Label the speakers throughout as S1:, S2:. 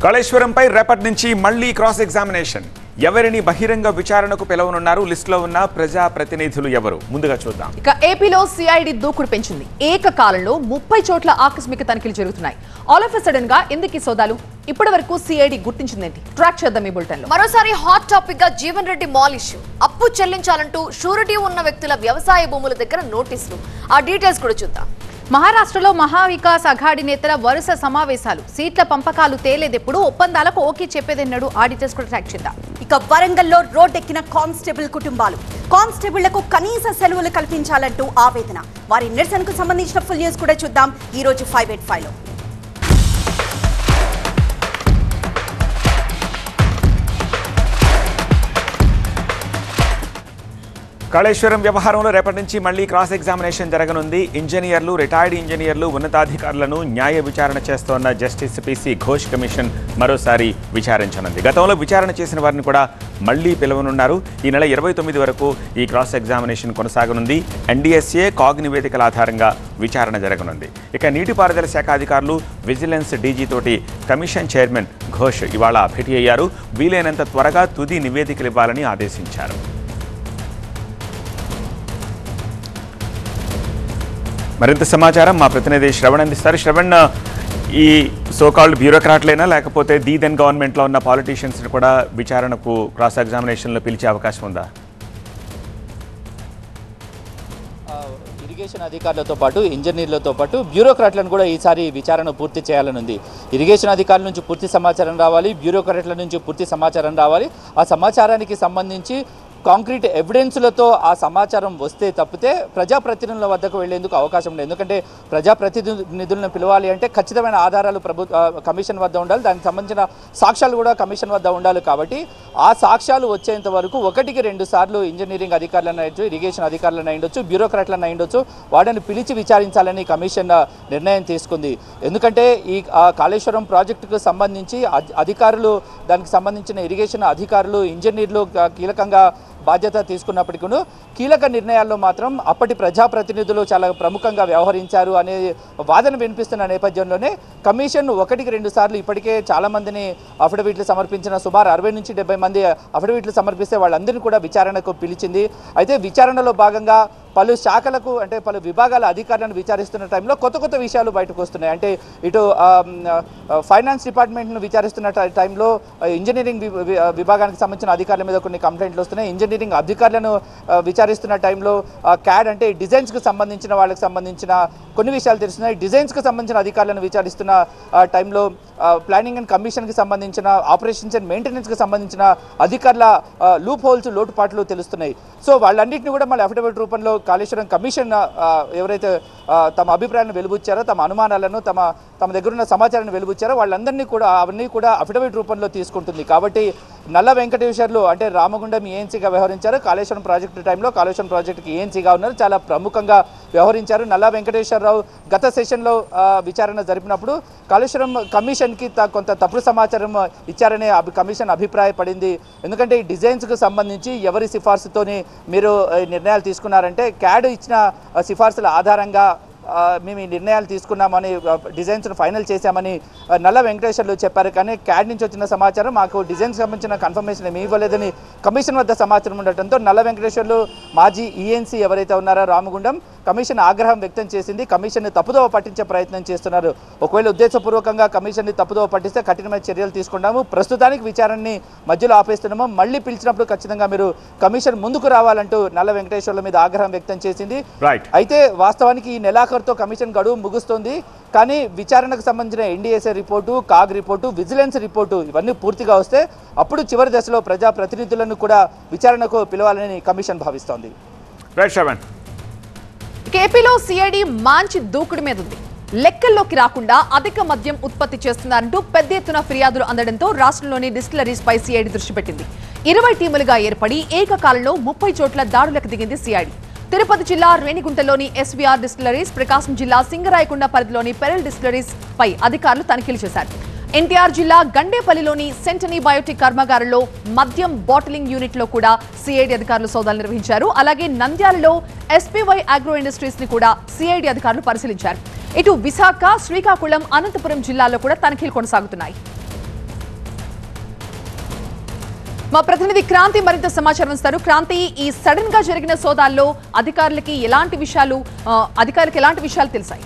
S1: కాళేశ్వరంపై రేపటి నుంచి మళ్లీ క్రాస్ ఎగ్జామినేషన్ ఎవరిని బహిరంగ విచారణకు పిలవనున్నారు లిస్టులో ఉన్న ప్రజా ప్రతినిధులు ఎవరు ముందుగా చూద్దాం
S2: ఇక ఏపీలో సిఐడి దూకుడు పెంచింది ఏకకాలంలో ముప్పై చోట్ల ఆకస్మిక తనిఖీలు జరుగుతున్నాయి ఆల్ ఆఫ్ సడన్ గా ఎందుకు ఈ సోదాలు ఇప్పటి వరకు సిఐడి గుర్తించిందేంటి ట్రాక్ చేద్దాం ఈ బులెటిన్ లో
S3: మరోసారి హాట్ టాపిక్ గా జీవన్ రెడ్డి మాల్ ఇష్యూ అప్పు చెల్లించాలంటూ షూరిటీ ఉన్న వ్యక్తుల వ్యవసాయ భూముల దగ్గర నోటీసులు ఆ డీటెయిల్స్ కూడా చూద్దాం
S2: మహారాష్ట్రలో మహావికాస్ అఘాడి నేతల వరుస సమావేశాలు సీట్ల పంపకాలు తేలేదెప్పుడు ఒప్పందాలకు ఓకే చెప్పేదన్నాడు ఆడిటర్స్ కూడా ట్రాక్ చేద్దాం
S4: ఇక వరంగల్లో రోడ్డెక్కిన కానిస్టేబుల్ కుటుంబాలు కానిస్టేబుళ్లకు కనీస సెలవులు కల్పించాలంటూ ఆవేదన వారి నిరసనకు సంబంధించిన ఫుల్ న్యూస్ కూడా చూద్దాం ఈ రోజు ఫైవ్ ఎయిట్ ఫైవ్ లో
S1: కాళేశ్వరం వ్యవహారంలో రేపటి నుంచి మళ్లీ క్రాస్ ఎగ్జామినేషన్ జరగనుంది ఇంజనీర్లు రిటైర్డ్ ఇంజనీర్లు ఉన్నతాధికారులను న్యాయ విచారణ చేస్తోన్న జస్టిస్ పిసి ఘోష్ కమిషన్ మరోసారి విచారించనుంది గతంలో విచారణ చేసిన వారిని కూడా మళ్లీ పిలవనున్నారు ఈ నెల ఇరవై తొమ్మిది వరకు ఈ క్రాస్ ఎగ్జామినేషన్ కొనసాగనుంది ఎన్డీఎస్ఏ కాగ్ నివేదికల ఆధారంగా విచారణ జరగనుంది ఇక నీటిపారుదల శాఖ అధికారులు విజిలెన్స్ డీజీ తోటి కమిషన్ చైర్మన్ ఘోష్ ఇవాళ భేటీ అయ్యారు వీలైనంత త్వరగా తుది నివేదికలు ఇవ్వాలని ఆదేశించారు మరింత సమాచారం మా ప్రతినిధి శ్రవణ్ అందిస్తారు శ్రవణ్ ఈ సోకాల్డ్ బ్యూరోక్రాట్లైనా లేకపోతే దీ దెన్ గవర్నమెంట్లో ఉన్న పాలిటీషియన్స్ని కూడా విచారణకు క్రాస్ ఎగ్జామినేషన్లో పిలిచే అవకాశం ఉందా
S5: ఆ, ఇరిగేషన్ అధికారులతో పాటు ఇంజనీర్లతో పాటు బ్యూరోక్రాట్లను కూడా ఈసారి విచారణ పూర్తి చేయాలని ఉంది ఇరిగేషన్ అధికారుల నుంచి పూర్తి సమాచారం రావాలి బ్యూరోక్రాట్ల నుంచి పూర్తి సమాచారం రావాలి ఆ సమాచారానికి సంబంధించి కాంక్రీట్ ఎవిడెన్స్లతో ఆ సమాచారం వస్తే తప్పితే ప్రజాప్రతినిధుల వద్దకు వెళ్లేందుకు అవకాశం ఉంది ఎందుకంటే ప్రజాప్రతినిధులను పిలవాలి అంటే ఖచ్చితమైన ఆధారాలు ప్రభుత్వ కమిషన్ వద్ద ఉండాలి దానికి సంబంధించిన సాక్ష్యాలు కూడా కమిషన్ వద్ద ఉండాలి కాబట్టి ఆ సాక్ష్యాలు వచ్చేంత వరకు ఒకటికి రెండు సార్లు ఇంజనీరింగ్ అధికారులను అయ్యొచ్చు ఇరిగేషన్ అధికారులను అయ్యొచ్చు బ్యూరోక్రాట్లను అయ్యొచ్చు వాటిని పిలిచి విచారించాలని కమిషన్ నిర్ణయం తీసుకుంది ఎందుకంటే ఈ ఆ, కాళేశ్వరం ప్రాజెక్టుకు సంబంధించి అధి- అధికారులు దానికి సంబంధించిన ఇరిగేషన్ అధికారులు ఇంజనీర్లు ఆ, కీలకంగా బాధ్యత తీసుకున్నప్పటికీ కీలక నిర్ణయాల్లో మాత్రం అప్పటి ప్రజాప్రతినిధులు చాలా ప్రముఖంగా వ్యవహరించారు అనే వాదన వినిపిస్తున్న నేపథ్యంలోనే కమిషన్ ఒకటికి రెండు సార్లు ఇప్పటికే చాలా మందిని అఫిడవిట్లు సమర్పించిన సుమారు అరవై నుంచి డెబ్బై మంది అఫిడవిట్లు సమర్పిస్తే వాళ్ళందరినీ కూడా విచారణకు పిలిచింది అయితే విచారణలో భాగంగా పలు శాఖలకు అంటే పలు విభాగాల అధికారులను విచారిస్తున్న టైంలో కొత్త కొత్త విషయాలు బయటకు వస్తున్నాయి అంటే ఇటు ఆమ్, ఆ, ఫైనాన్స్ డిపార్ట్మెంట్ను విచారిస్తున్న టై- టైంలో ఆ, ఇంజనీరింగ్ వి- వి- ఆ, విభాగానికి సంబంధించిన అధికారుల మీద కొన్ని కంప్లైంట్లు వస్తున్నాయి ఇంజనీరింగ్ అధికారులను ఆ, విచారిస్తున్న టైంలో ఆ, క్యాడ్ అంటే డిజైన్స్కి సంబంధించిన వాళ్ళకి సంబంధింన కొన్ని విషయాలు తెలుస్తున్నాయి డిజైన్స్కి సంబంధించిన అధికారులను విచారిస్తున్న ఆ, టైంలో ఆ, ప్లానింగ్ అండ్ కమిషన్కి సంబంధించిన ఆపరేషన్స్ అండ్ మెయింటెనెన్స్కి సంబంధించిన అధికారుల ఆ, లూప్ హోల్స్ లోటుపాట్లు తెలుస్తున్నాయి సో వాళ్ళన్నింటినీ కూడా మళ్ళీ అఫిడవిట్ రూపంలో కాళేశ్వరం కమిషన్ ఆ, ఎవరైతే ఆ, తమ అభిప్రాయాన్ని వెలుబుచ్చారో తమ అనుమానాలను తమ తమ దగ్గర ఉన్న సమాచారాన్ని వెలుబుచ్చారో వాళ్ళందరినీ కూడా అవన్నీ కూడా అఫిడవిట్ రూపంలో తీసుకుంటుంది కాబట్టి నల్ల వెంకటేశ్వర్లు అంటే రామగుండం ఏఎన్సీగా వ్యవహరించారు కాళేశ్వరం ప్రాజెక్టు టైంలో కాళేశ్వరం ప్రాజెక్టుకి ఏఎన్సీగా ఉన్నారు చాలా ప్రముఖంగా వ్యవహరించారు నల్ల వెంకటేశ్వరరావు గత సెషన్లో ఆ, విచారణ జరిపినప్పుడు కాళేశ్వరం కమిషన్కి త- కొంత తప్పుడు సమాచారం ఇచ్చారనే అభి కమిషన్ అభిప్రాయపడింది ఎందుకంటే ఈ డిజైన్స్కు సంబంధించి ఎవరి సిఫార్సుతోని మీరు ఆ, నిర్ణయాలు తీసుకున్నారంటే క్యాడ్ ఇచ్చిన ఆ, సిఫార్సుల ఆధారంగా ఆ, మేము ఈ నిర్ణయాలు తీసుకున్నామని ఆ, డిజైన్స్ను ఫైనల్ చేశామని ఆ, నల్ల వెంకటేశ్వర్లు చెప్పారు కానీ క్యాడ్ నుంచి వచ్చిన సమాచారం మాకు డిజైన్స్ సంబంధించిన కన్ఫర్మేషన్ ఏమి ఇవ్వలేదని కమిషన్ వద్ద సమాచారం ఉండటంతో నల్ల వెంకటేశ్వర్లు మాజీ ఈఎన్సీ ఎవరైతే ఉన్నారో రామగుండం కమిషన్ ఆగ్రహం వ్యక్తం చేసింది కమిషన్ని తప్పుదోవ పట్టించే ప్రయత్నం చేస్తున్నారు ఒకవేళ ఉద్దేశపూర్వకంగా కమిషన్ని తప్పుదోవ పట్టిస్తే కఠినమైన చర్యలు తీసుకుంటాము ప్రస్తుతానికి విచారణని మధ్యలో ఆపేస్తున్నాము మళ్ళీ పిలిచినప్పుడు ఖచ్చితంగా మీరు కమిషన్ ముందుకు రావాలంటూ నల్ల వెంకటేశ్వర్ల మీద ఆగ్రహం వ్యక్తం చేసింది
S1: రైట్
S5: అయితే వాస్తవానికి ఈ నెలాఖరుతో కమిషన్ గడువు ముగుస్తుంది కానీ విచారణకు సంబంధించిన NDSA report CAG report vigilance report ఇవన్నీ పూర్తిగా వస్తే అప్పుడు చివరి దశలో ప్రజా ప్రతినిధులను కూడా విచారణకు పిలవాలని కమిషన్ భావిస్తోంది
S1: రైట్ శ్రవణ్
S2: ఇక ఏపీలో సిఐడి మంచి దూకుడు మీద ఉంది లెక్కల్లోకి రాకుండా అధిక మద్యం ఉత్పత్తి చేస్తున్నారంటూ పెద్ద ఎత్తున ఫిర్యాదులు అందడంతో రాష్ట్రంలోని డిస్టిలరీస్ పై సిఐడి దృష్టి పెట్టింది ఇరవై టీములుగా ఏర్పడి ఏకకాలంలో ముప్పై చోట్ల దాడులకు దిగింది సిఐడి తిరుపతి జిల్లా రేణిగుంటలోని ఎస్వీఆర్ డిస్టిలరీస్ ప్రకాశం జిల్లా సింగరాయకొండ పరిధిలోని పెరల్ డిస్టిలరీస్ పై అధికారులు తనిఖీలు చేశారు ఎన్టీఆర్ జిల్లా గండేపల్లిలోని సెంటనీ బయోటిక్ కర్మాగారంలో మద్యం బాటిలింగ్ యూనిట్ లో కూడా సిఐడి అధికారులు సోదాలు నిర్వహించారు అలాగే నంద్యాలలో ఎస్పీవై అగ్రో ఇండస్ట్రీస్ ని కూడా సిఐడి అధికారులు పరిశీలించారు ఇటు విశాఖ శ్రీకాకుళం అనంతపురం జిల్లాల్లో కూడా తనిఖీలు కొనసాగుతున్నాయి మా ప్రతినిధి క్రాంతి మరింత సమాచారం ఇస్తారు క్రాంతి ఈ సడన్ గా జరిగిన సోదాల్లో అధికారులకి ఎలాంటి విషయాలు ఆ, అధికారులకు ఎలాంటి విషయాలు తెలిసాయి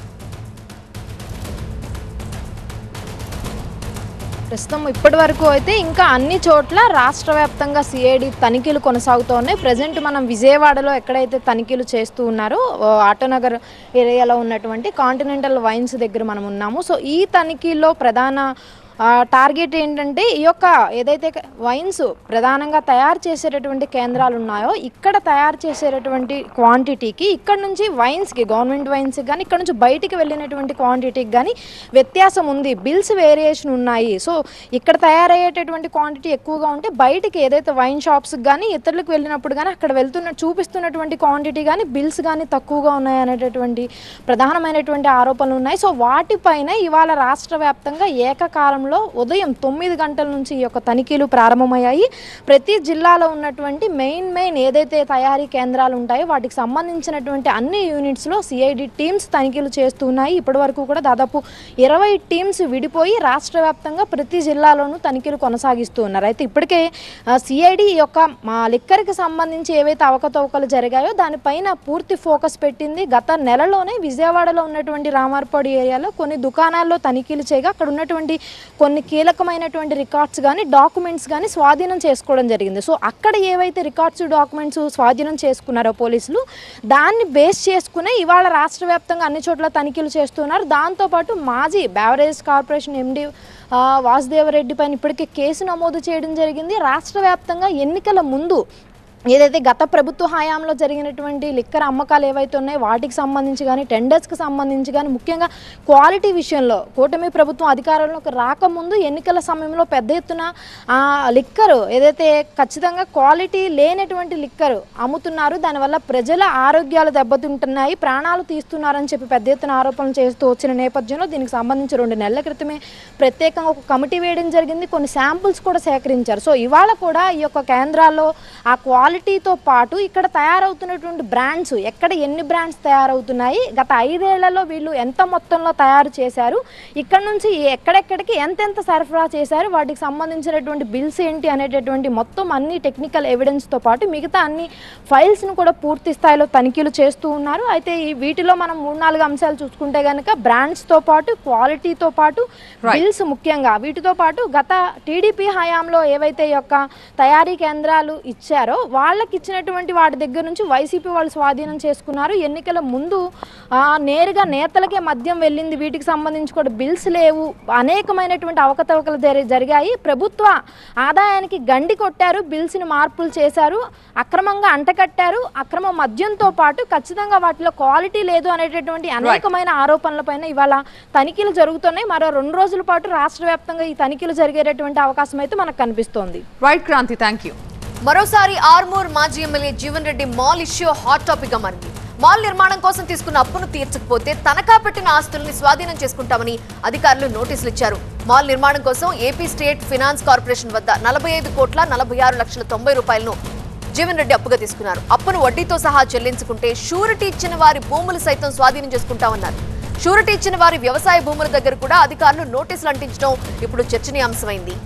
S6: ప్రస్తుతం ఇప్పటి వరకు అయితే ఇంకా అన్ని చోట్ల రాష్ట్ర వ్యాప్తంగా సిఐడి తనిఖీలు కొనసాగుతూ ఉన్నాయి ప్రజెంట్ మనం విజయవాడలో ఎక్కడైతే తనిఖీలు చేస్తూ ఉన్నారో ఆ, ఆటోనగర్ ఏరియాలో ఉన్నటువంటి కాంటినెంటల్ వైన్స్ దగ్గర మనం ఉన్నాము సో ఈ తనిఖీల్లో ప్రధాన ఆ, టార్గెట్ ఏంటంటే ఈ యొక్క ఏదైతే వైన్స్ ప్రధానంగా తయారు చేసేటటువంటి కేంద్రాలు ఉన్నాయో ఇక్కడ తయారు చేసేటటువంటి క్వాంటిటీకి ఇక్కడ నుంచి వైన్స్కి గవర్నమెంట్ వైన్స్కి కానీ ఇక్కడ నుంచి బయటికి వెళ్ళినటువంటి క్వాంటిటీకి కానీ వ్యత్యాసం ఉంది బిల్స్ వేరియేషన్ ఉన్నాయి సో ఇక్కడ తయారయ్యేటటువంటి క్వాంటిటీ ఎక్కువగా ఉంటే బయటికి ఏదైతే వైన్ షాప్స్కి కానీ ఇతరులకు వెళ్ళినప్పుడు కానీ అక్కడ వెళ్తున్న చూపిస్తున్నటువంటి క్వాంటిటీ కానీ బిల్స్ కానీ తక్కువగా ఉన్నాయి అనేటటువంటి ప్రధానమైనటువంటి ఆరోపణలు ఉన్నాయి సో వాటిపైన ఇవాళ రాష్ట్ర వ్యాప్తంగా ఏకకాలంలో ఉదయం తొమ్మిది గంటల నుంచి ఈ యొక్క తనిఖీలు ప్రారంభమయ్యాయి ప్రతి జిల్లాలో ఉన్నటువంటి మెయిన్ మెయిన్ ఏదైతే తయారీ కేంద్రాలు ఉంటాయో వాటికి సంబంధించినటువంటి అన్ని యూనిట్స్లో సిఐడి టీమ్స్ తనిఖీలు చేస్తున్నాయి ఇప్పటి వరకు కూడా దాదాపు ఇరవై టీమ్స్ విడిపోయి రాష్ట్ర వ్యాప్తంగా ప్రతి జిల్లాలోనూ తనిఖీలు కొనసాగిస్తూ ఉన్నారు అయితే ఇప్పటికే సిఐడి ఈ యొక్క మా లిక్కర్కి సంబంధించి ఏవైతే అవకతవకలు జరిగాయో దానిపైన పూర్తి ఫోకస్ పెట్టింది గత నెలలోనే విజయవాడలో ఉన్నటువంటి రామార్పాడు ఏరియాలో కొన్ని దుకాణాల్లో తనిఖీలు చేయగా అక్కడ ఉన్నటువంటి కొన్ని కీలకమైనటువంటి రికార్డ్స్ కానీ డాక్యుమెంట్స్ కానీ స్వాధీనం చేసుకోవడం జరిగింది సో అక్కడ ఏవైతే రికార్డ్స్ డాక్యుమెంట్స్ స్వాధీనం చేసుకున్నారో పోలీసులు దాన్ని బేస్ చేసుకునే ఇవాళ రాష్ట్ర వ్యాప్తంగా అన్ని చోట్ల తనిఖీలు చేస్తున్నారు దాంతోపాటు మాజీ బ్యావరేజ్ కార్పొరేషన్ ఎండి వాసుదేవరెడ్డి పైన ఇప్పటికే కేసు నమోదు చేయడం జరిగింది రాష్ట్ర వ్యాప్తంగా ఎన్నికల ముందు ఏదైతే గత ప్రభుత్వ హయాంలో జరిగినటువంటి లిక్కర్ అమ్మకాలు ఏవైతే ఉన్నాయో వాటికి సంబంధించి కానీ టెండర్స్కి సంబంధించి కానీ ముఖ్యంగా క్వాలిటీ విషయంలో కూటమి ప్రభుత్వం అధికారంలోకి రాకముందు ఎన్నికల సమయంలో పెద్ద ఎత్తున ఆ లిక్కర్ ఏదైతే ఖచ్చితంగా క్వాలిటీ లేనటువంటి లిక్కర్ అమ్ముతున్నారు దానివల్ల ప్రజల ఆరోగ్యాలు దెబ్బతింటున్నాయి ప్రాణాలు తీస్తున్నారని చెప్పి పెద్ద ఎత్తున ఆరోపణలు చేస్తూ వచ్చిన నేపథ్యంలో దీనికి సంబంధించి రెండు నెలల క్రితమే ప్రత్యేకంగా ఒక కమిటీ వేయడం జరిగింది కొన్ని శాంపుల్స్ కూడా సేకరించారు సో ఇవాళ కూడా ఈ యొక్క కేంద్రాల్లో ఆ క్వాలిటీతో పాటు ఇక్కడ తయారవుతున్నటువంటి బ్రాండ్స్ ఎక్కడ ఎన్ని బ్రాండ్స్ తయారవుతున్నాయి గత ఐదేళ్లలో వీళ్ళు ఎంత మొత్తంలో తయారు చేశారు ఇక్కడ నుంచి ఎక్కడెక్కడికి ఎంతెంత సరఫరా చేశారు వాటికి సంబంధించినటువంటి బిల్స్ ఏంటి అనేటటువంటి మొత్తం అన్ని టెక్నికల్ ఎవిడెన్స్తో పాటు మిగతా అన్ని ఫైల్స్ను కూడా పూర్తి స్థాయిలో తనిఖీలు చేస్తూ ఉన్నారు అయితే ఈ వీటిలో మనం మూడు నాలుగు అంశాలు చూసుకుంటే కనుక బ్రాండ్స్తో పాటు క్వాలిటీతో పాటు బిల్స్ ముఖ్యంగా వీటితో పాటు గత టీడీపీ హయాంలో ఏవైతే ఈ యొక్క తయారీ కేంద్రాలు ఇచ్చారో వాళ్ళకి ఇచ్చినటువంటి వాటి దగ్గర నుంచి వైసీపీ వాళ్ళు స్వాధీనం చేసుకున్నారు ఎన్నికల ముందు ఆ, నేరుగా నేతలకే మద్యం వెళ్ళింది వీటికి సంబంధించి కూడా బిల్స్ లేవు అనేకమైనటువంటి అవకతవకలు జరి జరిగాయి ప్రభుత్వ ఆదాయానికి గండి కొట్టారు బిల్స్ని మార్పులు చేశారు అక్రమంగా అంటకట్టారు అక్రమ మద్యంతో పాటు ఖచ్చితంగా వాటిలో క్వాలిటీ లేదు అనేటటువంటి అనేకమైన ఆరోపణలపైన ఇవాళ తనిఖీలు జరుగుతున్నాయి మరో రెండు రోజుల పాటు రాష్ట్ర వ్యాప్తంగా ఈ తనిఖీలు జరిగేటటువంటి అవకాశం అయితే మనకు కనిపిస్తోంది
S2: రైట్ క్రాంతి థ్యాంక్ యూ
S3: మరోసారి ఆర్మూర్ మాజీ MLA Jeevan Reddy mall issue hot topic గా మారింది మాల్ నిర్మాణం కోసం తీసుకున్న అప్పును తీర్చకపోతే తనఖా పెట్టిన ఆస్తుల్ని స్వాధీనం చేసుకుంటామని అధికారులు నోటీసులు ఇచ్చారు మాల్ నిర్మాణం కోసం ఏపీ స్టేట్ ఫినాన్స్ కార్పొరేషన్ వద్ద నలభై ఐదు కోట్ల నలభై ఆరు లక్షల తొంభై రూపాయలను జీవన్ రెడ్డి అప్పుగా తీసుకున్నారు అప్పును వడ్డీతో సహా చెల్లించుకుంటే షూరిటీ ఇచ్చిన వారి భూములు సైతం స్వాధీనం చేసుకుంటామన్నారు షూరిటీ ఇచ్చిన వారి వ్యవసాయ భూముల దగ్గర కూడా అధికారులు నోటీసులు అంటించడం ఇప్పుడు చర్చనీయాంశమైంది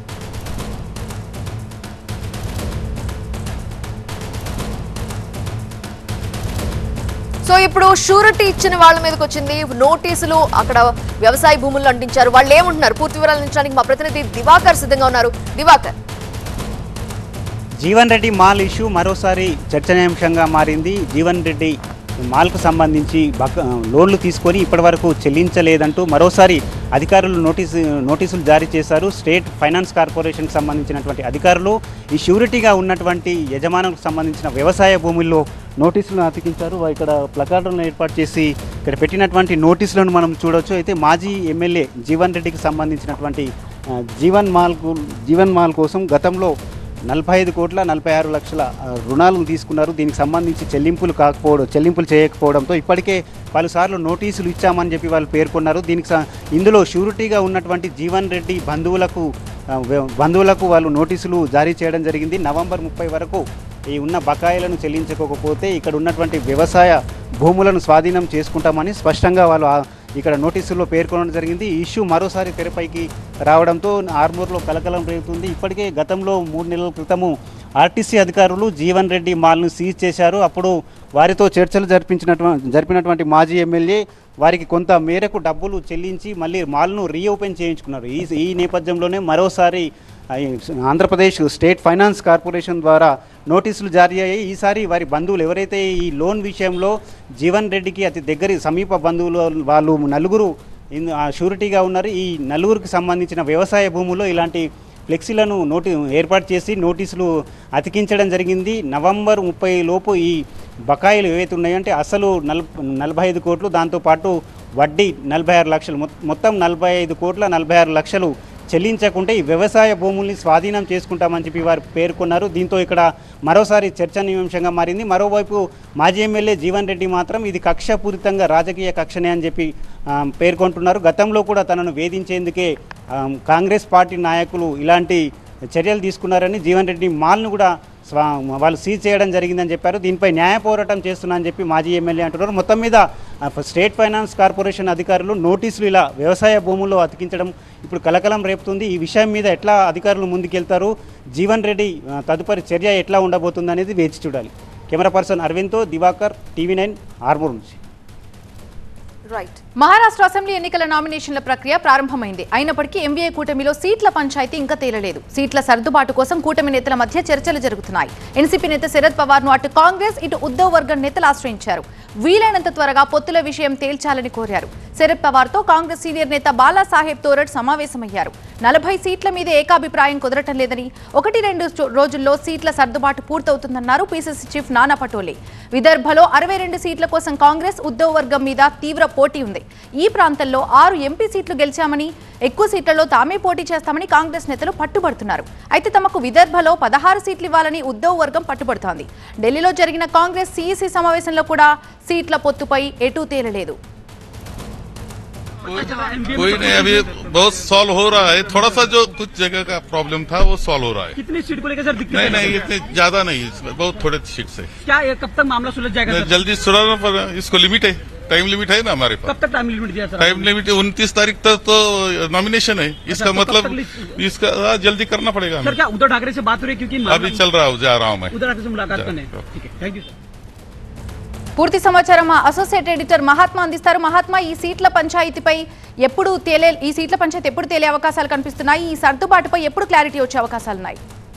S3: సో ఇప్పుడు షూరిటీ ఇచ్చిన వాళ్ళ మీదకి వచ్చింది నోటీసులు అక్కడ వ్యవసాయ భూముల్లో అంటించారు వాళ్ళు ఏమంటున్నారు పూర్తి వివరాలు అందించడానికి మా ప్రతినిధి దివాకర్ సిద్ధంగా ఉన్నారు దివాకర్
S7: జీవన్ రెడ్డి మాల్ ఇష్యూ మరోసారి చర్చనీయాంశంగా మారింది జీవన్ రెడ్డి మాల్కు సంబంధించి బక లోన్లు తీసుకొని ఇప్పటివరకు చెల్లించలేదంటూ మరోసారి అధికారులు నోటీసు నోటీసులు జారీ చేశారు స్టేట్ ఫైనాన్స్ కార్పొరేషన్కి సంబంధించినటువంటి అధికారులు ఈ షూరిటీగా ఉన్నటువంటి యజమానులకు సంబంధించిన వ్యవసాయ భూముల్లో నోటీసులను అతికించారు వా- ఇక్కడ ప్లకార్డులను ఏర్పాటు చేసి ఇక్కడ పెట్టినటువంటి నోటీసులను మనం చూడొచ్చు అయితే మాజీ ఎమ్మెల్యే జీవన్ రెడ్డికి సంబంధించినటువంటి ఆ, జీవన్ మాల్కు జీవన్ మాల్ కోసం గతంలో నలభై ఐదు కోట్ల నలభై ఆరు లక్షల ఆ, రుణాలను తీసుకున్నారు దీనికి సంబంధించి చెల్లింపులు కాకపోవడం చెల్లింపులు చేయకపోవడంతో ఇప్పటికే పలుసార్లు నోటీసులు ఇచ్చామని చెప్పి వాళ్ళు పేర్కొన్నారు దీనికి స- ఇందులో షూరిటీగా ఉన్నటువంటి జీవన్ రెడ్డి బంధువులకు ఆ, వె- బంధువులకు వాళ్ళు నోటీసులు జారీ చేయడం జరిగింది నవంబర్ ముప్పై వరకు ఈ ఉన్న బకాయిలను చెల్లించకపోతే ఇక్కడ ఉన్నటువంటి వ్యవసాయ భూములను స్వాధీనం చేసుకుంటామని స్పష్టంగా వాళ్ళు ఆ- ఇక్కడ నోటీసుల్లో పేర్కొనడం జరిగింది ఈ ఇష్యూ మరోసారి తెరపైకి రావడంతో ఆర్మూర్లో కలకలం రేగుతుంది ఇప్పటికే గతంలో మూడు నెలల క్రితము ఆర్టీసీ అధికారులు జీవన్ రెడ్డి మాల్ను సీజ్ చేశారు అప్పుడు వారితో చర్చలు జరిపించినటువంటి జరిపినటువంటి మాజీ ఎమ్మెల్యే వారికి కొంత మేరకు డబ్బులు చెల్లించి మళ్ళీ మాల్ను రీఓపెన్ చేయించుకున్నారు ఈ ఈ నేపథ్యంలోనే మరోసారి ఆ, ఈ ఆంధ్రప్రదేశ్ స్టేట్ ఫైనాన్స్ కార్పొరేషన్ ద్వారా నోటీసులు జారీ అయ్యాయి ఈసారి వారి బంధువులు ఎవరైతే ఈ లోన్ విషయంలో జీవన్ రెడ్డికి అతి దగ్గరి సమీప బంధువులు వాళ్ళు నలుగురు ఇన్- ఆ షూరిటీగా ఉన్నారు ఈ నలుగురికి సంబంధించిన వ్యవసాయ భూముల్లో ఇలాంటి ఫ్లెక్సీలను నోటి ఏర్పాటు చేసి నోటీసులు అతికించడం జరిగింది నవంబర్ ముప్పై లోపు ఈ బకాయిలు ఏవైతే ఉన్నాయో అంటే అసలు నల్ నలభై ఐదు కోట్లు దాంతోపాటు వడ్డీ నలభై ఆరు లక్షలు మొ- మొత్తం నలభై ఐదు కోట్ల నలభై ఆరు లక్షలు చెల్లించకుంటే ఈ వ్యవసాయ భూముల్ని స్వాధీనం చేసుకుంటామని చెప్పి వారు పేర్కొన్నారు దీంతో ఇక్కడ మరోసారి చర్చనీయాంశంగా మారింది మరోవైపు మాజీ ఎమ్మెల్యే జీవన్ రెడ్డి మాత్రం ఇది కక్షపూరితంగా రాజకీయ కక్షనే అని చెప్పి ఆ, పేర్కొంటున్నారు గతంలో కూడా తనను వేధించేందుకే ఆ, కాంగ్రెస్ పార్టీ నాయకులు ఇలాంటి చర్యలు తీసుకున్నారని జీవన్ రెడ్డి మాల్ను కూడా స్వా వాళ్ళు సీజ్ చేయడం జరిగిందని చెప్పారు దీనిపై న్యాయ పోరాటం చేస్తున్నా అని చెప్పి మాజీ ఎమ్మెల్యే అంటున్నారు మొత్తం మీద ఆ, స్టేట్ ఫైనాన్స్ కార్పొరేషన్ అధికారులు నోటీసులు ఇలా వ్యవసాయ భూముల్లో అతికించడం ఇప్పుడు కలకలం రేపుతుంది ఈ విషయం మీద ఎట్లా అధికారులు ముందుకెళ్తారు జీవన్ రెడ్డి ఆ, తదుపరి చర్య ఎట్లా ఉండబోతుంది అనేది వేచి చూడాలి కెమెరా పర్సన్ అరవింద్తో దివాకర్ టీవీ నైన్ ఆర్మూర్ నుంచి
S3: రైట్
S2: మహారాష్ట్ర అసెంబ్లీ ఎన్నికల నామినేషన్ల ప్రక్రియ ప్రారంభమైంది అయినప్పటికీ ఎంవీఏ కూటమిలో సీట్ల పంచాయతీ ఇంకా తేలలేదు సీట్ల సర్దుబాటు కోసం కూటమి నేతల మధ్య చర్చలు జరుగుతున్నాయి ఎన్సీపీ నేత శరద్ పవార్ ను అటు కాంగ్రెస్ ఇటు ఉద్దవ్ వర్గం నేతలు ఆశ్రయించారు వీలైనంత త్వరగా పొత్తుల విషయం తేల్చాలని కోరారు శరద్ పవార్ తో కాంగ్రెస్ సీనియర్ నేత బాలాసాహెబ్ తోరడ్ సమావేశమయ్యారు నలభై సీట్ల మీద ఏకాభిప్రాయం కుదరటం లేదని ఒకటి రెండు చో- రోజుల్లో సీట్ల సర్దుబాటు పూర్తవుతుందన్నారు పీసీసీ చీఫ్ నానా పటోలే విదర్భలో అరవై రెండు సీట్ల కోసం కాంగ్రెస్ ఉద్దవ్ వర్గం మీద తీవ్ర పోటీ ఉంది ఈ ప్రాంతంలో ఆరు ఎంపీ సీట్లు గెలిచామని ఎక్కువ సీట్లలో తామే పోటీ చేస్తామని కాంగ్రెస్ నేతలు పట్టుబడుతున్నారు అయితే తమకు విదర్భలో పదహారు సీట్లు ఇవ్వాలని ఉద్దవ్ వర్గం పట్టుబడుతోంది ఢిల్లీలో జరిగిన కాంగ్రెస్ సీఈసీ సమావేశంలో కూడా సీట్ల పొత్తుపై ఎటూ తేలలేదు
S8: कोई नहीं अभी बहुत सॉल्व हो रहा है थोड़ा सा जो कुछ जगह का प्रॉब्लम था वो सॉल्व हो रहा है
S9: कितनी सीट को लेकर सर दिक्कत
S8: नहीं
S9: है?
S8: नहीं इतने ज्यादा नहीं इसमें बहुत थोड़े सीट से
S9: क्या ये कब तक मामला सुलझ जाएगा सर
S8: जल्दी सुधारना पड़ा इसको लिमिट है टाइम लिमिट है ना हमारे
S9: कब
S8: पास
S9: तक टाइम लिमिट दिया सर
S8: टाइम लिमिट उनतीस तारीख तक तो नॉमिनेशन है इसका
S9: तो कब
S8: मतलब
S9: तक लिस्ट-
S8: इसका हाँ, जल्दी करना पड़ेगा
S9: सर
S8: हमें
S9: क्या उद्धव ठाकरे से बात हो रही है क्योंकि
S8: अभी
S9: मामला-
S8: चल रहा हूँ जा रहा हूँ मैं
S9: उद्धव ठाकरे से मुलाकात
S8: जा-
S9: करने ठीक है थैंक यू सर
S2: పూర్తి సమాచారం మా అసోసియేట్ ఎడిటర్ మహాత్మా అందిస్తారు మహాత్మా ఈ సీట్ల పంచాయతీపై ఎప్పుడు తేలే ఈ సీట్ల పంచాయతీ ఎప్పుడు తేలే అవకాశాలు కనిపిస్తున్నాయి ఈ సర్దుబాటుపై ఎప్పుడు క్లారిటీ వచ్చే అవకాశాలున్నాయి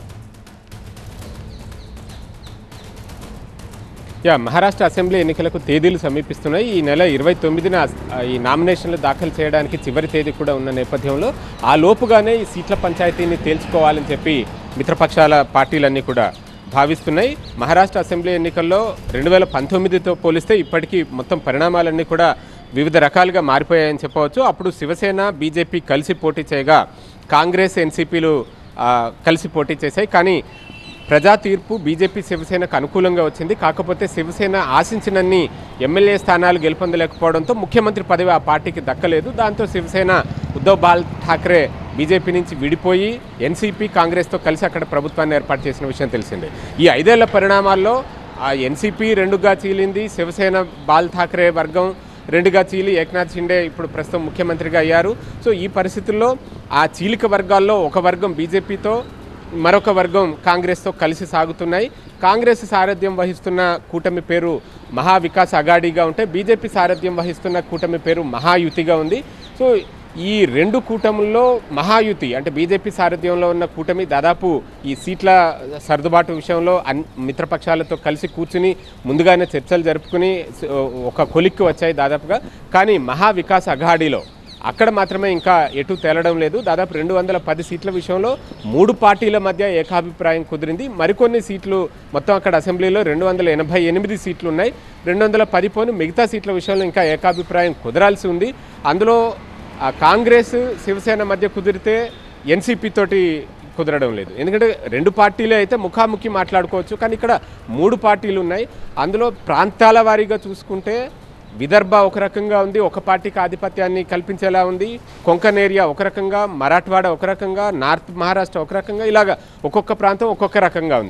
S10: యా మహారాష్ట్ర అసెంబ్లీ ఎన్నికలకు తేదీలు సమీపిస్తున్నాయి ఈ నెల ఇరవై తొమ్మిదిన ఆ, ఈ నామినేషన్లు దాఖలు చేయడానికి చివరి తేదీ కూడా ఉన్న నేపథ్యంలో ఆ లోపుగానే ఈ సీట్ల పంచాయతీని తేల్చుకోవాలని చెప్పి మిత్రపక్షాల పార్టీలన్నీ కూడా భావిస్తున్నాయి మహారాష్ట్ర అసెంబ్లీ ఎన్నికల్లో రెండు వేల పంతొమ్మిదితో పోలిస్తే ఇప్పటికీ మొత్తం పరిణామాలన్నీ కూడా వివిధ రకాలుగా మారిపోయాయని చెప్పవచ్చు అప్పుడు శివసేన బీజేపీ కలిసి పోటీ చేయగా కాంగ్రెస్ ఎన్సీపీలు కలిసి పోటీ చేశాయి కానీ ప్రజా తీర్పు బీజేపీ శివసేనకు అనుకూలంగా వచ్చింది కాకపోతే శివసేన ఆశించినన్ని ఎమ్మెల్యే స్థానాలు గెలుపొందలేకపోవడంతో ముఖ్యమంత్రి పదవి ఆ పార్టీకి దక్కలేదు దాంతో శివసేన ఉద్ధవ్ బాల్ ఠాక్రే బీజేపీ నుంచి విడిపోయి ఎన్సీపీ కాంగ్రెస్తో కలిసి అక్కడ ప్రభుత్వాన్ని ఏర్పాటు చేసిన విషయం తెలిసిందే ఈ ఐదేళ్ల పరిణామాల్లో ఆ ఎన్సీపీ రెండుగా చీలింది శివసేన బాల్ ఠాక్రే వర్గం రెండుగా చీలి ఏక్నాథ్ షిండే ఇప్పుడు ప్రస్తుతం ముఖ్యమంత్రిగా అయ్యారు సో ఈ పరిస్థితుల్లో ఆ చీలిక వర్గాల్లో ఒక వర్గం బీజేపీతో మరొక వర్గం కాంగ్రెస్తో కలిసి సాగుతున్నాయి కాంగ్రెస్ సారథ్యం వహిస్తున్న కూటమి పేరు మహా వికాస్ అగాడిగా ఉంటే బీజేపీ సారథ్యం వహిస్తున్న కూటమి పేరు మహాయుతిగా ఉంది సో ఈ రెండు కూటముల్లో మహాయుతి అంటే బీజేపీ సారథ్యంలో ఉన్న కూటమి దాదాపు ఈ సీట్ల సర్దుబాటు విషయంలో అన్ మిత్రపక్షాలతో కలిసి కూర్చుని ముందుగానే చర్చలు జరుపుకుని స- ఒక కొలిక్కి వచ్చాయి దాదాపుగా కానీ మహా వికాస్ అఘాడీలో అక్కడ మాత్రమే ఇంకా ఎటు తేలడం లేదు దాదాపు రెండు వందల పది సీట్ల విషయంలో మూడు పార్టీల మధ్య ఏకాభిప్రాయం కుదిరింది మరికొన్ని సీట్లు మొత్తం అక్కడ అసెంబ్లీలో రెండు వందల ఎనభై ఎనిమిది సీట్లు ఉన్నాయి రెండు వందల పది పోను మిగతా సీట్ల విషయంలో ఇంకా ఏకాభిప్రాయం కుదరాల్సి ఉంది అందులో ఆ కాంగ్రెస్ శివసేన మధ్య కుదిరితే ఎన్సీపీ తోటి కుదరడం లేదు ఎందుకంటే రెండు పార్టీలే అయితే ముఖాముఖి మాట్లాడుకోవచ్చు కానీ ఇక్కడ మూడు పార్టీలు ఉన్నాయి అందులో ప్రాంతాల వారీగా చూసుకుంటే విదర్భ ఒక రకంగా ఉంది ఒక పార్టీకి ఆధిపత్యాన్ని కల్పించేలా ఉంది కొంకన్ ఏరియా ఒక రకంగా మరాఠవాడ ఒక రకంగా నార్త్ మహారాష్ట్ర ఒక రకంగా ఇలాగా ఒక్కొక్క ప్రాంతం ఒక్కొక్క రకంగా ఉంది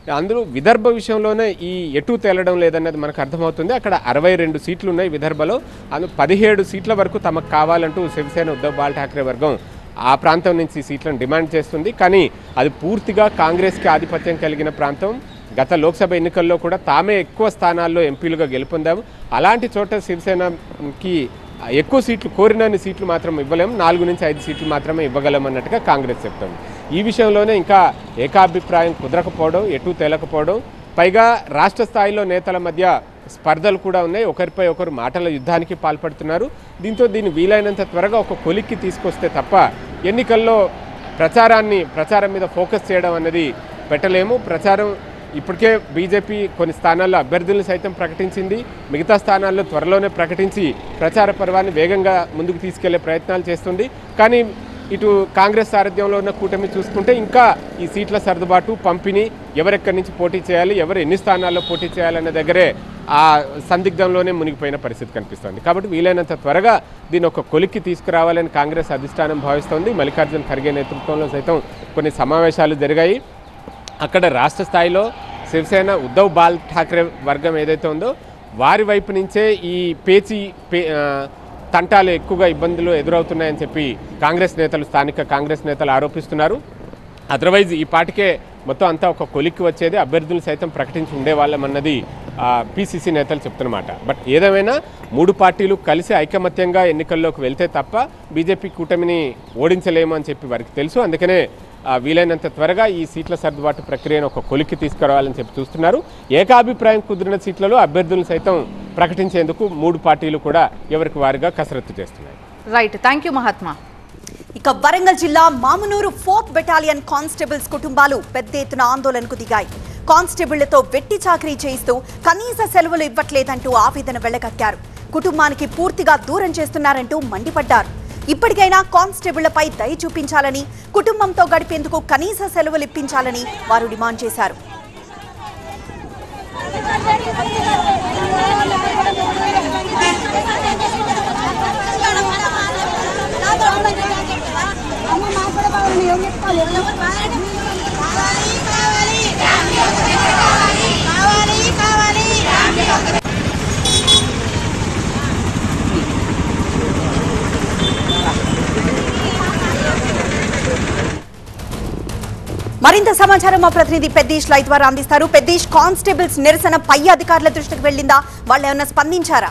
S10: అందులో విదర్భ విషయంలోనే ఈ ఎటు తేలడం లేదన్నది మనకు అర్థమవుతుంది అక్కడ అరవై రెండు సీట్లు ఉన్నాయి విదర్భలో అందు పదిహేడు సీట్ల వరకు తమకు కావాలంటూ శివసేన ఉద్ధవ్ బాల్ ఠాక్రే వర్గం ఆ ప్రాంతం నుంచి సీట్లను డిమాండ్ చేస్తుంది కానీ అది పూర్తిగా కాంగ్రెస్కి ఆధిపత్యం కలిగిన ప్రాంతం గత లోక్సభ ఎన్నికల్లో కూడా తామే ఎక్కువ స్థానాల్లో ఎంపీలుగా గెలుపొందాము అలాంటి చోట శివసేనకి ఎక్కువ సీట్లు కోరినన్ని సీట్లు మాత్రం ఇవ్వలేం నాలుగు నుంచి ఐదు సీట్లు మాత్రమే ఇవ్వగలం అన్నట్టుగా కాంగ్రెస్ చెప్తుంది ఈ విషయంలోనే ఇంకా ఏకాభిప్రాయం కుదరకపోవడం ఎటు తేలకపోవడం పైగా రాష్ట్ర స్థాయిలో నేతల మధ్య స్పర్ధలు కూడా ఉన్నాయి ఒకరిపై ఒకరు మాటల యుద్ధానికి పాల్పడుతున్నారు దీంతో దీన్ని వీలైనంత త్వరగా ఒక కొలిక్కి తీసుకొస్తే తప్ప ఎన్నికల్లో ప్రచారాన్ని ప్రచారం మీద ఫోకస్ చేయడం అనేది పెట్టలేము ప్రచారం ఇప్పటికే బీజేపీ కొన్ని స్థానాల్లో అభ్యర్థులను సైతం ప్రకటించింది మిగతా స్థానాల్లో త్వరలోనే ప్రకటించి ప్రచార పర్వాన్ని వేగంగా ముందుకు తీసుకెళ్లే ప్రయత్నాలు చేస్తుంది కానీ ఇటు కాంగ్రెస్ సారథ్యంలో ఉన్న కూటమి చూసుకుంటే ఇంకా ఈ సీట్ల సర్దుబాటు పంపిణీ ఎవరెక్కడి నుంచి పోటీ చేయాలి ఎవరు ఎన్ని స్థానాల్లో పోటీ చేయాలనే దగ్గరే ఆ సందిగ్ధంలోనే మునిగిపోయిన పరిస్థితి కనిపిస్తోంది కాబట్టి వీలైనంత త్వరగా దీని ఒక కొలిక్కి తీసుకురావాలని కాంగ్రెస్ అధిష్టానం భావిస్తోంది మల్లికార్జున్ ఖర్గే నేతృత్వంలో సైతం కొన్ని సమావేశాలు జరిగాయి అక్కడ రాష్ట్ర స్థాయిలో శివసేన ఉద్ధవ్ బాల్ ఠాక్రే వర్గం ఏదైతే ఉందో వారి వైపు నుంచే ఈ పేచి పే ఆ, తంటాలు ఎక్కువగా ఇబ్బందులు ఎదురవుతున్నాయని చెప్పి కాంగ్రెస్ నేతలు స్థానిక కాంగ్రెస్ నేతలు ఆరోపిస్తున్నారు అదర్వైజ్ ఈ పాటికే మొత్తం అంతా ఒక కొలిక్కి వచ్చేది అభ్యర్థులు సైతం ప్రకటించి ఉండేవాళ్ళమన్నది పీసీసీ నేతలు చెప్తున్నమాట బట్ ఏదేమైనా మూడు పార్టీలు కలిసి ఐకమత్యంగా ఎన్నికల్లోకి వెళ్తే తప్ప బీజేపీ కూటమిని ఓడించలేము అని చెప్పి వారికి తెలుసు అందుకనే ఆ, వీలైనంత త్వరగా ఈ సీట్ల సర్దుబాటు ప్రక్రియను ఒక కొలిక్కి తీసుకురావాలని చెప్పి చూస్తున్నారు ఏకాభిప్రాయం కుదిరిన సీట్లలో అభ్యర్థులను సైతం ప్రకటించేందుకు మూడు పార్టీలు కూడా ఎవరికి వారిగా కసరత్తు చేస్తున్నాయి
S2: రైట్ థ్యాంక్ యూ మహాత్మా
S4: ఇక వరంగల్ జిల్లా మామునూరు ఫోర్త్ బెటాలియన్ కానిస్టేబుల్స్ కుటుంబాలు పెద్ద ఎత్తున ఆందోళనకు దిగాయి కానిస్టేబుళ్లతో వెట్టి చాకరీ చేయిస్తూ కనీస సెలవులు ఇవ్వట్లేదంటూ ఆవేదన వెళ్లగక్కారు కుటుంబానికి పూర్తిగా దూరం చేస్తున్నారంటూ మండిపడ్డారు ఇప్పటికైనా కానిస్టేబుళ్లపై దయ చూపించాలని కుటుంబంతో గడిపేందుకు కనీస సెలవులు ఇప్పించాలని వారు డిమాండ్ చేశారు మరింత సమాచారం మా ప్రతినిధి పెద్దీష్ లైట్ ద్వారా అందిస్తారు పెద్దీష్ కానిస్టేబుల్స్ నిరసన పై అధికారుల దృష్టికి వెళ్ళిందా వాళ్ళు ఏమైనా స్పందించారా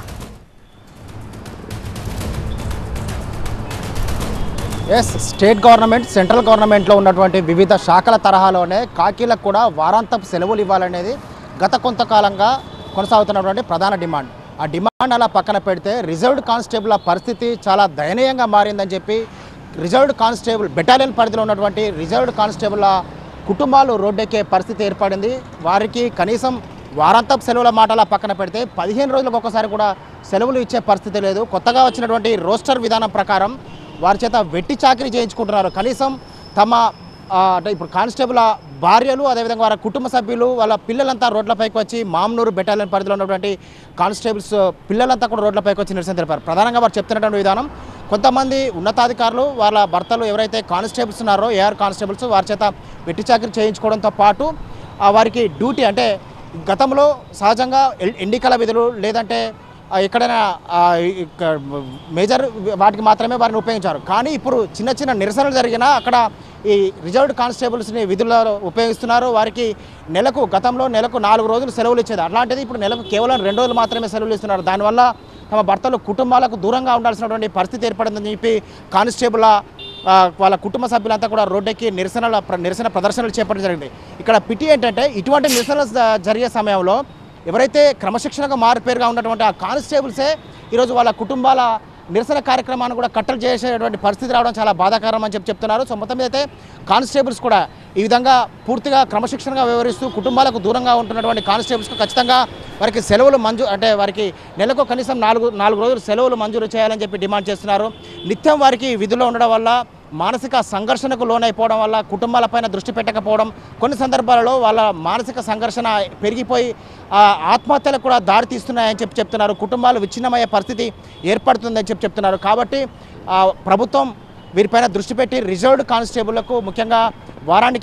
S11: ఎస్ స్టేట్ గవర్నమెంట్ సెంట్రల్ గవర్నమెంట్లో ఉన్నటువంటి వివిధ శాఖల తరహాలోనే కాకీలకు కూడా వారాంతపు సెలవులు ఇవ్వాలనేది గత కొంతకాలంగా కొనసాగుతున్నటువంటి ప్రధాన డిమాండ్ ఆ డిమాండ్ అలా పక్కన పెడితే రిజర్వ్డ్ కానిస్టేబుల్ పరిస్థితి చాలా దయనీయంగా మారిందని చెప్పి రిజర్వ్డ్ కానిస్టేబుల్ బెటాలియన్ పరిధిలో ఉన్నటువంటి రిజర్వ్డ్ కానిస్టేబుల్ కుటుంబాలు రోడ్డెక్కే పరిస్థితి ఏర్పడింది వారికి కనీసం వారాంతపు సెలవుల మాటలా పక్కన పెడితే పదిహేను రోజులకు ఒకసారి కూడా సెలవులు ఇచ్చే పరిస్థితి లేదు కొత్తగా వచ్చినటువంటి రోస్టర్ విధానం ప్రకారం వారి చేత వెట్టి చాకరీ చేయించుకుంటున్నారు కనీసం తమ ఆ, అంటే ఇప్పుడు కానిస్టేబుల్ భార్యలు అదేవిధంగా వారి కుటుంబ సభ్యులు వాళ్ళ పిల్లలంతా రోడ్లపైకి వచ్చి మామనూరు బెటాలియన్ పరిధిలో ఉన్నటువంటి కానిస్టేబుల్స్ పిల్లలంతా కూడా రోడ్లపైకి వచ్చి నిరసన తెలిపారు ప్రధానంగా వారు చెప్తున్నటువంటి విధానం కొంతమంది ఉన్నతాధికారులు వాళ్ళ భర్తలు ఎవరైతే కానిస్టేబుల్స్ ఉన్నారో ఏఆర్ కానిస్టేబుల్స్ వారి చేత వెట్టి చాకరీ చేయించుకోవడంతో పాటు ఆ వారికి డ్యూటీ అంటే గతంలో సహజంగా ఎల్- ఎన్నికల విధులు లేదంటే ఆ, ఎక్కడైనా ఆ, ఇక మేజర్ వాటికి మాత్రమే వారిని ఉపయోగించారు కానీ ఇప్పుడు చిన్న చిన్న నిరసనలు జరిగినా అక్కడ ఈ రిజర్వ్డ్ కానిస్టేబుల్స్ని విధుల్లో ఉపయోగిస్తున్నారు వారికి నెలకు గతంలో నెలకు నాలుగు రోజులు సెలవులు ఇచ్చేది అట్లాంటిది ఇప్పుడు నెలకు కేవలం రెండు రోజులు మాత్రమే సెలవులు ఇస్తున్నారు దానివల్ల తమ భర్తలు కుటుంబాలకు దూరంగా ఉండాల్సినటువంటి పరిస్థితి ఏర్పడిందని చెప్పి కానిస్టేబుల్ ఆ, వాళ్ళ కుటుంబ సభ్యులంతా కూడా రోడ్డెక్కి నిరసనల ప్ర- నిరసన ప్రదర్శనలు చేపట్టడం జరిగింది ఇక్కడ పిటి ఏంటంటే ఇటువంటి నిరసనలు జ- జరిగే సమయంలో ఎవరైతే క్రమశిక్షణగా మారుపేరుగా ఉన్నటువంటి ఆ కానిస్టేబుల్సే ఈరోజు వాళ్ళ కుటుంబాల నిరసన కార్యక్రమాన్ని కూడా కట్టలు చేసేటువంటి పరిస్థితి రావడం చాలా బాధాకరం అని చెప్పి చెప్తున్నారు సో మొత్తం మీద అయితే కానిస్టేబుల్స్ కూడా ఈ విధంగా పూర్తిగా క్రమశిక్షణగా వ్యవహరిస్తూ కుటుంబాలకు దూరంగా ఉంటున్నటువంటి కానిస్టేబుల్స్కు ఖచ్చితంగా వారికి సెలవులు మంజూ అంటే వారికి నెలకు కనీసం నాలుగు నాలుగు రోజులు సెలవులు మంజూరు చేయాలని చెప్పి డిమాండ్ చేస్తున్నారు నిత్యం వారికి విధుల్లో ఉండడం వల్ల మానసిక సంఘర్షణకు లోనైపోవడం వల్ల కుటుంబాలపైన దృష్టి పెట్టకపోవడం కొన్ని సందర్భాలలో వాళ్ళ మానసిక సంఘర్షణ పెరిగిపోయి ఆ, ఆత్మహత్యలకు కూడా దారి తీస్తున్నాయని చెప్పి చెప్తున్నారు కుటుంబాలు విచ్ఛిన్నమయ్యే పరిస్థితి ఏర్పడుతుందని చెప్పి చెప్తున్నారు కాబట్టి ఆ, ప్రభుత్వం వీరిపైన దృష్టి పెట్టి రిజర్వ్డ్ కానిస్టేబుళ్లకు ముఖ్యంగా వారానికి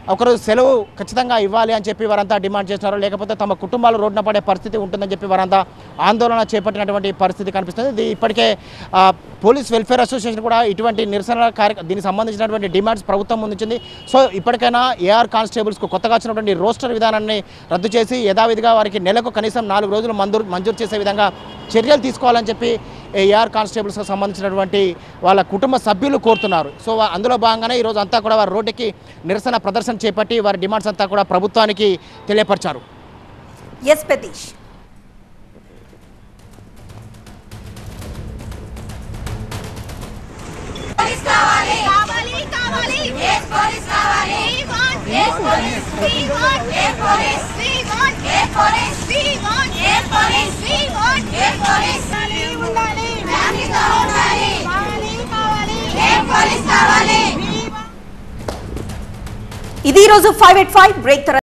S11: ఒకరోజు సెలవు ఖచ్చితంగా ఇవ్వాలి అని చెప్పి వారంతా డిమాండ్ చేస్తున్నారు లేకపోతే తమ కుటుంబాలు రోడ్డున పడే పరిస్థితి ఉంటుందని చెప్పి వారంతా ఆందోళన చేపట్టినటువంటి పరిస్థితి కనిపిస్తుంది ఇది ఇప్పటికే ఆ, పోలీస్ వెల్ఫేర్ అసోసియేషన్ కూడా ఇటువంటి నిరసన కార్య దీనికి సంబంధించినటువంటి డిమాండ్స్ ప్రభుత్వం ముందుంచింది సో ఇప్పటికైనా ఏఆర్ కానిస్టేబుల్స్కు కొత్తగా వచ్చినటువంటి రోస్టర్ విధానాన్ని రద్దు చేసి యథావిధిగా వారికి నెలకు కనీసం నాలుగు రోజులు మంజూరు మంజూరు చేసే విధంగా చర్యలు తీసుకోవాలని చెప్పి ఏఆర్ కానిస్టేబుల్స్కి సంబంధించినటువంటి వాళ్ళ కుటుంబ సభ్యులు కోరుతున్నారు సో వా- అందులో భాగంగానే ఈరోజు అంతా కూడా వారు రోడ్డుకి నిరసన ప్రదర్శన చేపట్టి వారి డిమాండ్స్ అంతా కూడా ప్రభుత్వానికి తెలియపరిచారు
S4: ఎస్ పెతీష్ ఇది ఈ రోజు ఫైవ్ ఎయిట్ ఫైవ్ బ్రేక్